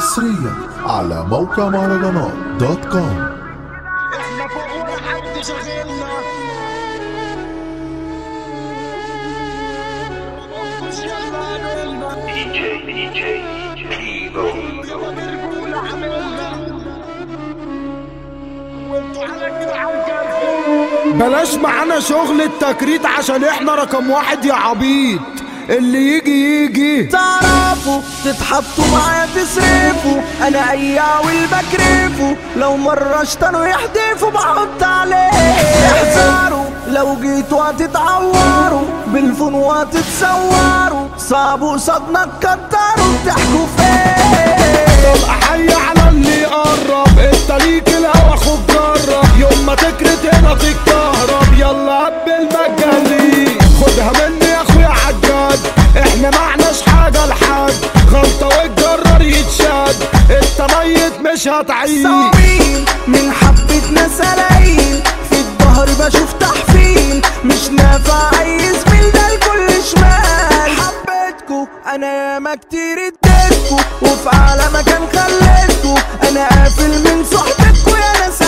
حصريا على موقع مهرجانات دوت كوم احنا فوق ولا حد شغلنا مش يلا عملنا DJ, DJ, Evo. يلا برجول عملنا وانتوا على كده عالجرح بلاش معانا شغل التكريت عشان احنا رقم واحد يا عبيط اللي يجي يجي تعرفوا تتحطوا معايا تصرفوا انا اياوي بكرفوا لو مرة اشتنوا يحدفوا بحط عليه احذروا لو جيتوا هتتعوروا بالفون وهتتصوروا صعبوا صدنا تكتروا بتحكوا فين طب احيي على اللي يقرب انت ليك الهوا خد جرب يوم ما تكرت هنا تتكهرب يلا قبل ما تجلي خدها مني يا اخويا عجاد احنا معناش حاجة لحد غلطة والجرار يتشاد انت ميت مش هتعيش صاوين من حبة ناس قلايل في الظهر بشوف تحفيل مش نافع اي زميل ده الكل شمال حبيتكو انا ياما كتير اديتكو وفي اعلى مكان خليتكو انا قافل من صحبتكو يا ناس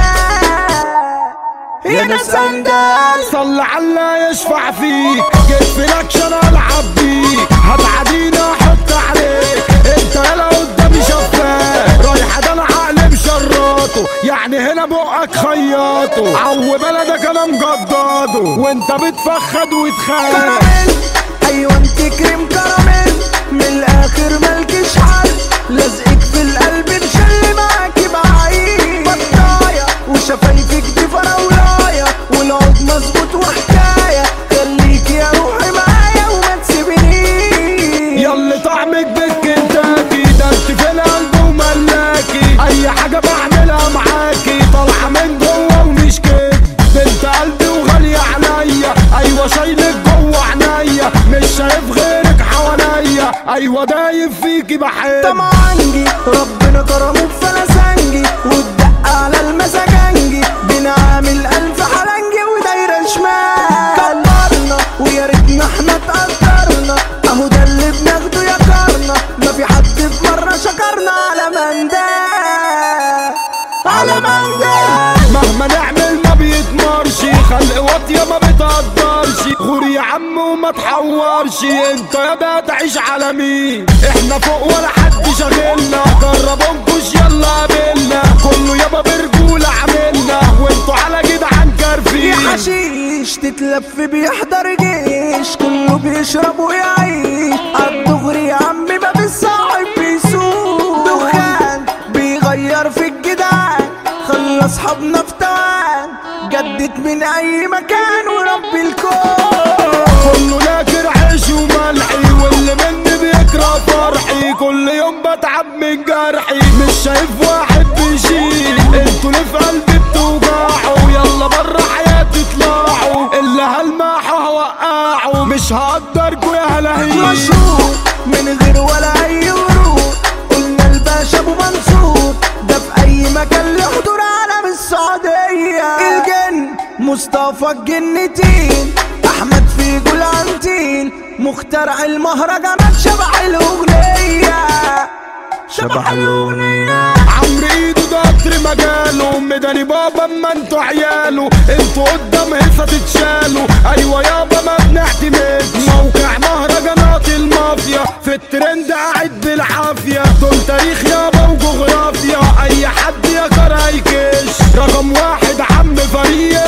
اندال يا ناس اندال صل على يشفع فيك جيت في الاكشن العب بيك هتعدينا احط عليك انت يلا قدامي شفاف رايح ده انا عقلي مشرطه يعني هنا بقك خياطه عو بلدك انا مجدده وانت بتفخد وتخاف كراميل ايوه انت كريم كراميل من الاخر مالكش حل لازقك في القلب نشل معاكي بعيد بطايه وشفايفك دي فراولايه والعود مظبوط وحكايه خليكي يا روحي معايا وما تسيبنيش يلا طعمك بالكنتاكي ده انت في القلب وملاكي اي حاجة بعملها معاكي طالعة من جوه ومش كده ده انت قلبي وغالية عليا ايوه شايلك جوه عينيا مش شايف غيرك حواليا ايوه دايب فيكي بحب طمعانجي ربنا كرمه بفلسنجي والدق على المساجنجي بنعمل ألف حلنجي ودايرة شمال كبرنا ويا ريتنا احنا اتقدرنا اهو ده اللي بناخده يا كارنا ما في حد في مرة شكرنا على من ده على من ده مهما نعمل ما بيتمرش خلق واطية ما بتقدرش غور يا عم وما تحورش انت يا ده تعيش على مين احنا فوق ولا حد شاغلنا جربونكوش يلا قابلنا كله يابا برجولة عملنا وانتوا على جدعان يا كارفين حشيش تتلف بيحضر جيش كله بيشرب ويعيش عالدغري يا عمي باب الصاحب بيسوق دخان بيغير في الجدعان خلى اصحابنا في توان جدت من اي مكان ورب الكون كله ناكر عيش وملحي واللي مني بيكره فرحي كل يوم بتعب من جرحي مش شايف واحد بيشيل انتوا اللي في قلبي بتوجعوا يلا بره حياتي اطلعوا اللي هلمحوا هوقعوا مش هقدركوا يا هلاهيل مشهور من غير ولا اي ورود قلنا الباشا ابو منصور ده في اي مكان له حضور عالم السعودية الجن مصطفى الجنتين احمد في جولانتين مخترع المهرجانات شبح الاغنية شبح الاغنية عمرو ايده ده قطر مجاله مداني بابا اما انتوا عياله انتوا قدام هيصة تتشالوا ايوه يابا ما بنعتمد موقع مهرجانات المافيا في الترند قاعد بالعافية دول تاريخ يابا وجغرافيا اي حد يا كار هيكش رقم واحد عم فريق